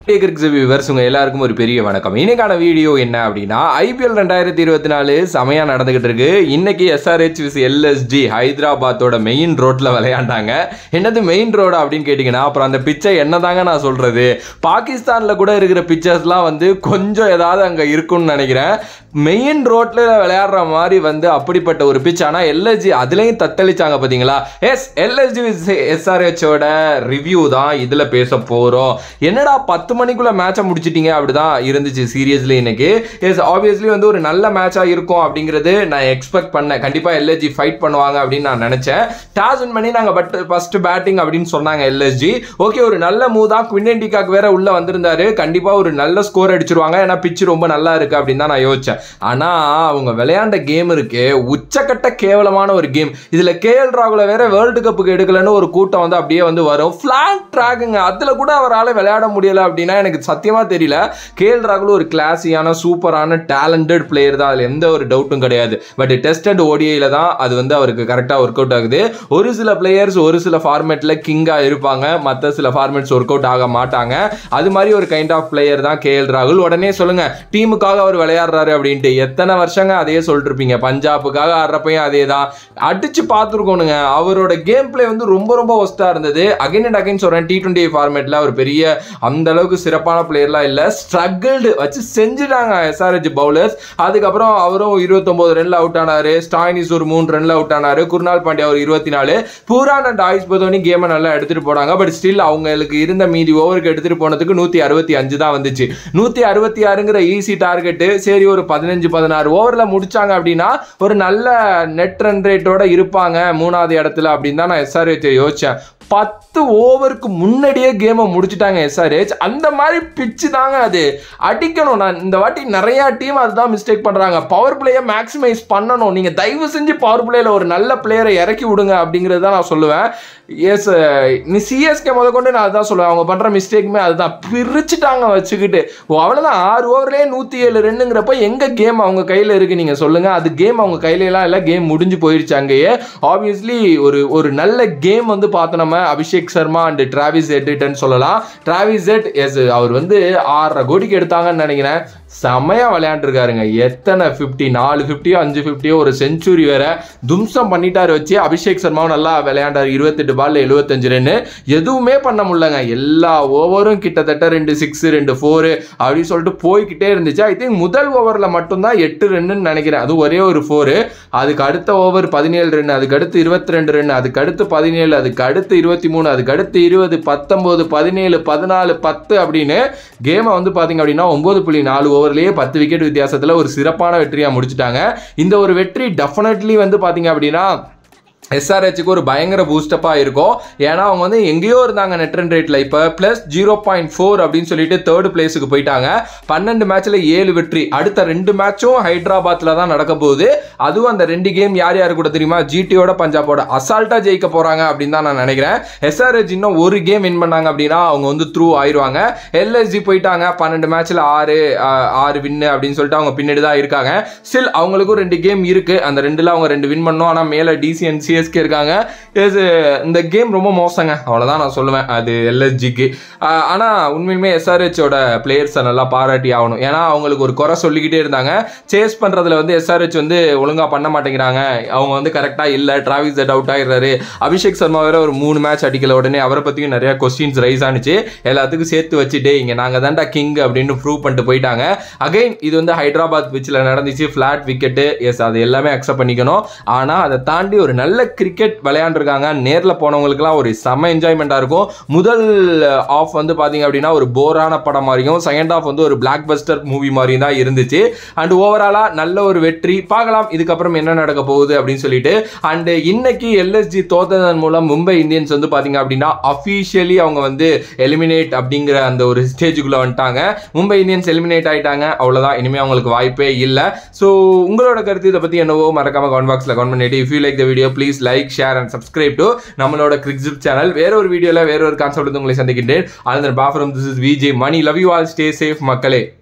viewers உங்க எல்லாருக்கும் ஒரு பெரிய வணக்கம் இன்னைக்கான வீடியோ என்ன அப்படின்னா ஐபிஎல் ரெண்டாயிரத்தி இருபத்தி நாலு செமையா நடந்துகிட்டு இருக்கு இன்னைக்கு எஸ்ஆர்ஹெச் விஸ் எல்எஸ்டி ஹைதராபாத்தோட மெயின் ரோட்ல விளையாண்டாங்க என்னது மெயின் ரோடு அப்படின்னு கேட்டிங்கன்னா அப்புறம் அந்த பிச்சை என்னதாங்க நான் சொல்றது பாகிஸ்தான்ல கூட இருக்கிற பிக்சர்ஸ்லாம் வந்து கொஞ்சம் ஏதாவது அங்க இருக்கும்னு நினைக்கிறேன் மெயின் ரோட்ல விளையாடுற மாதிரி வந்து அப்படிப்பட்ட ஒரு பிச் ஆனால் எல்எஸ்ஜி அதுலேயும் தத்தளிச்சாங்க பார்த்தீங்களா எஸ் எல்எஸ்ஜி எஸ்ஆர்ஹெச்சோட ரிவ்யூ தான் இதில் பேச போகிறோம் என்னடா பத்து மணிக்குள்ள மேட்சை முடிச்சிட்டீங்க அப்படிதான் இருந்துச்சு சீரியஸ்லி இன்னைக்கு எஸ் ஆப்வியஸ்லி வந்து ஒரு நல்ல மேட்சாக இருக்கும் அப்படிங்கிறது நான் எக்ஸ்பெக்ட் பண்ணேன் கண்டிப்பாக எல்எஸ்ஜி ஃபைட் பண்ணுவாங்க அப்படின்னு நான் நினச்சேன் டாஸ் வின் பண்ணி நாங்கள் பட் ஃபர்ஸ்ட் பேட்டிங் அப்படின்னு சொன்னாங்க எல்எஸ்ஜி ஓகே ஒரு நல்ல மூவ் தான் குவிண்டன் டிகாக் வேற உள்ள வந்திருந்தாரு கண்டிப்பாக ஒரு நல்ல ஸ்கோர் அடிச்சிருவாங்க ஏன்னா பிச் ரொம்ப நல்லா இருக்கு அப்படின்னு தான் நான் யோசிச்சேன் ஆனா அவங்க விளையாண்ட கேம் இருக்கு உச்சக்கட்ட கேவலமான ஒரு கேம் இதுல கேஎல் ராகுல வேற வேர்ல்டு கப்புக்கு எடுக்கலன்னு ஒரு கூட்டம் வந்து அப்படியே வந்து வரும் ஃபிளாட் ட்ராக்குங்க அதுல கூட அவரால் விளையாட முடியல அப்படின்னா எனக்கு சத்தியமா தெரியல கேஎல் ராகுல் ஒரு கிளாஸியான சூப்பரான டேலண்டட் பிளேயர் தான் அதுல எந்த ஒரு டவுட்டும் கிடையாது பட் டெஸ்ட் அண்ட் ஓடிஐல தான் அது வந்து அவருக்கு கரெக்டாக ஒர்க் அவுட் ஆகுது ஒரு சில பிளேயர்ஸ் ஒரு சில ஃபார்மேட்ல கிங்கா இருப்பாங்க மற்ற சில ஃபார்மேட்ஸ் ஒர்க் அவுட் ஆக மாட்டாங்க அது மாதிரி ஒரு கைண்ட் ஆஃப் பிளேயர் தான் கேஎல் ராகுல் உடனே சொல்லுங்க டீமுக்காக அவர் விளையாடுறாரு அப்படின்ட்டு எத்தனை வருஷங்க அதையே சொல்லிட்டு இருப்பீங்க பஞ்சாபுக்காக ஆடுறப்பையும் அதே தான் அடிச்சு பார்த்துருக்கோனுங்க அவரோட கேம் பிளே வந்து ரொம்ப ரொம்ப ஒஸ்டா இருந்தது அகைன் அண்ட் அகைன் சொல்றேன் டி டுவெண்ட்டி ஃபார்மேட்ல ஒரு பெரிய அந்த அளவுக்கு சிறப்பான பிளேயர்லாம் இல்லை ஸ்ட்ரகிள்டு வச்சு செஞ்சுட்டாங்க எஸ்ஆர்ஹெச் பவுலர்ஸ் அதுக்கப்புறம் அவரும் இருபத்தொன்பது ரன்ல அவுட் ஆனாரு ஸ்டாயினிஸ் ஒரு மூணு ரன்ல அவுட் ஆனாரு குருநாள் பாண்டியா ஒரு இருபத்தி நாலு பூரான் அண்ட் ஆயுஷ் பதோனி கேமை நல்லா எடுத்துட்டு போனாங்க பட் ஸ்டில் அவங்களுக்கு இருந்த மீதி ஓவருக்கு எடுத்துட்டு போனதுக்கு நூத்தி அறுபத்தி அஞ்சு தான் வந்துச்சு நூத்தி அறுபத்தி ஆறுங்கிற ஈஸி டார்கெட்டு சரி ஒரு பதினஞ்சு பதினாறு ஓவரில் முடிச்சாங்க அப்படின்னா ஒரு நல்ல நெட் ரன் ரேட்டோட இருப்பாங்க மூணாவது இடத்துல அப்படின்னு தான் நான் எஸ்ஆர்ஹெச் யோசிச்சேன் பத்து ஓவருக்கு முன்னாடியே கேமை முடிச்சுட்டாங்க எஸ்ஆர்ஹெச் அந்த மாதிரி பிச்சு தாங்க அது அடிக்கணும் நான் இந்த வாட்டி நிறைய டீம் அதுதான் மிஸ்டேக் பண்ணுறாங்க பவர் பிளேயை மேக்ஸிமைஸ் பண்ணணும் நீங்கள் தயவு செஞ்சு பவர் பிளேயில் ஒரு நல்ல பிளேயரை இறக்கி விடுங்க அப்படிங்கிறது தான் நான் சொல்லுவேன் எஸ் நீ சிஎஸ்கே முத கொண்டு நான் அதுதான் சொல்லுவேன் அவங்க பண்ணுற மிஸ்டேக்குமே அதுதான் பிரிச்சுட்டாங்க வச்சுக்கிட்டு ஓ அவ்வளோதான் ஆறு ஓவர்லேயே நூற்றி ஏழு ரன்னுங்கிறப்ப எங்கே கேம் அவங்க கையில் இருக்குது நீங்கள் சொல்லுங்கள் அது கேம் அவங்க கையிலலாம் இல்லை கேம் முடிஞ்சு போயிடுச்சு அங்கேயே ஆப்வியஸ்லி ஒரு ஒரு நல்ல கேம் வந்து பார்த்தோம் நம்ம அபிஷேக் சர்மா அண்ட் டிராவிஸ் எட்டுன்னு சொல்லலாம் டிராவிஸ் எட் எஸ் அவர் வந்து ஆறரை கோடிக்கு எடுத்தாங்கன்னு நினைக்கிறேன் செமையா விளையாண்டுருக்காருங்க எத்தனை ஃபிஃப்டி நாலு ஃபிஃப்டியோ அஞ்சு ஃபிஃப்டியோ ஒரு செஞ்சுரி வேற தும்சம் பண்ணிட்டாரு வச்சு அபிஷேக் சர்மாவும் நல்லா விளையாண்டாரு இருபத்தெட்டு பால்ல எழுபத்தஞ்சு ரன்னு எதுவுமே பண்ண முடியலங்க எல்லா ஓவரும் கிட்டத்தட்ட ரெண்டு சிக்ஸ் ரெண்டு ஃபோரு அப்படின்னு சொல்லிட்டு போய்கிட்டே இருந்துச்சு ஐ திங்க் முதல் ஓவரில் மட்டும்தான் எட்டு ரன்னுன்னு நினைக்கிறேன் அது ஒரே ஒரு ஃபோரு அதுக்கு அடுத்த ஓவர் பதினேழு ரன் அதுக்கு அடுத்து இருபத்தி ரெண்டு ரன் அதுக்கு அடுத்து பதினேழு அதுக்கு அடுத்து இருபத்தி மூணு அதுக்கு அடுத்து இருபது பத்தொம்போது பதினேழு பதினாலு பத்து அப்படின்னு கேமை வந்து பார்த்தீங்க அப்படின்னா ஒம்பது புள்ளி நாலு ஓவர்லேயே பத்து விக்கெட் வித்தியாசத்தில் ஒரு சிறப்பான வெற்றியாக முடிச்சிட்டாங்க இந்த ஒரு வெற்றி டெஃபினெட்லி வந்து பார்த்தீங்க அப்படின்னா எஸ்ஆர்ஹெச்சுக்கு ஒரு பயங்கர பூஸ்டப்பாக இருக்கும் ஏன்னா அவங்க வந்து எங்கேயோ இருந்தாங்க நெட் ரன் ரேட்டில் இப்போ ப்ளஸ் ஜீரோ பாயிண்ட் ஃபோர் அப்படின்னு சொல்லிட்டு தேர்ட் பிளேஸுக்கு போயிட்டாங்க பன்னெண்டு மேட்ச்சில் ஏழு வெற்றி அடுத்த ரெண்டு மேட்சும் ஹைதராபாத்தில் தான் நடக்க போகுது அதுவும் அந்த ரெண்டு கேம் யார் யார் கூட தெரியுமா ஜிடியோட பஞ்சாபோட அசால்ட்டாக ஜெயிக்க போகிறாங்க அப்படின்னு தான் நான் நினைக்கிறேன் எஸ்ஆர்ஹெச் இன்னும் ஒரு கேம் வின் பண்ணாங்க அப்படின்னா அவங்க வந்து த்ரூ ஆயிடுவாங்க எல்எஸ்ஜி போயிட்டாங்க பன்னெண்டு மேட்ச்சில் ஆறு ஆறு வின்னு அப்படின்னு சொல்லிட்டு அவங்க பின்னாடி தான் இருக்காங்க ஸ்டில் அவங்களுக்கும் ரெண்டு கேம் இருக்குது அந்த ரெண்டில் அவங்க ரெண்டு வின் பண்ணோம் ஆனால் மேலே டிசிஎன் சிஎஸ்கே இருக்காங்க இது இந்த கேம் ரொம்ப மோசங்க அவ்வளோதான் நான் சொல்லுவேன் அது எல்எஸ்ஜிக்கு ஆனால் உண்மையுமே எஸ்ஆர்ஹெச்சோட பிளேயர்ஸை நல்லா பாராட்டி ஆகணும் ஏன்னா அவங்களுக்கு ஒரு குறை சொல்லிக்கிட்டே இருந்தாங்க சேஸ் பண்ணுறதுல வந்து எஸ்ஆர்ஹெச் வந்து ஒழுங்காக பண்ண மாட்டேங்கிறாங்க அவங்க வந்து கரெக்டாக இல்லை டிராவிஸ் தட் அவுட் ஆகிடுறாரு அபிஷேக் சர்மா வேற ஒரு மூணு மேட்ச் அடிக்கல உடனே அவரை பற்றியும் நிறையா கொஸ்டின்ஸ் ரைஸ் ஆனிச்சு எல்லாத்துக்கும் சேர்த்து வச்சுட்டு இங்கே நாங்கள் தான்டா கிங் அப்படின்னு ப்ரூவ் பண்ணிட்டு போயிட்டாங்க அகைன் இது வந்து ஹைதராபாத் பிச்சில் நடந்துச்சு ஃப்ளாட் விக்கெட்டு எஸ் அது எல்லாமே அக்செப்ட் பண்ணிக்கணும் ஆனால் அதை தாண்டி ஒரு நல்ல கிரிக்கெட் விளையாண்டுருக்காங்க நேரில் போனவங்களுக்குலாம் ஒரு செம்ம என்ஜாய்மெண்ட்டாக இருக்கும் முதல் ஆஃப் வந்து பார்த்தீங்க அப்படின்னா ஒரு போரான படம் மாதிரியும் செகண்ட் ஆஃப் வந்து ஒரு பிளாக் பஸ்டர் மூவி மாதிரியும் தான் இருந்துச்சு அண்ட் ஓவராலாக நல்ல ஒரு வெற்றி பார்க்கலாம் இதுக்கப்புறம் என்ன நடக்க போகுது அப்படின்னு சொல்லிட்டு அண்ட் இன்னைக்கு எல்எஸ்ஜி தோத்ததன் மூலம் மும்பை இந்தியன்ஸ் வந்து பார்த்தீங்க அப்படின்னா அஃபீஷியலி அவங்க வந்து எலிமினேட் அப்படிங்கிற அந்த ஒரு ஸ்டேஜுக்குள்ளே வந்துட்டாங்க மும்பை இந்தியன்ஸ் எலிமினேட் ஆயிட்டாங்க அவ்வளோதான் இனிமேல் அவங்களுக்கு வாய்ப்பே இல்லை ஸோ உங்களோட கருத்து இதை பற்றி என்னவோ மறக்காம கமெண்ட் பாக்ஸில் கமெண்ட் பண்ணிட்டு if you like the video please like share and subscribe to நம்மளோட கிரிக்ஸிப் சேனல் வேற ஒரு வீடியோவில் வேற ஒரு கான்செப்ட் உங்களை சந்திக்கின்றேன் அதன் பாஃபரம் this is VJ Mani love you all stay safe மக்களே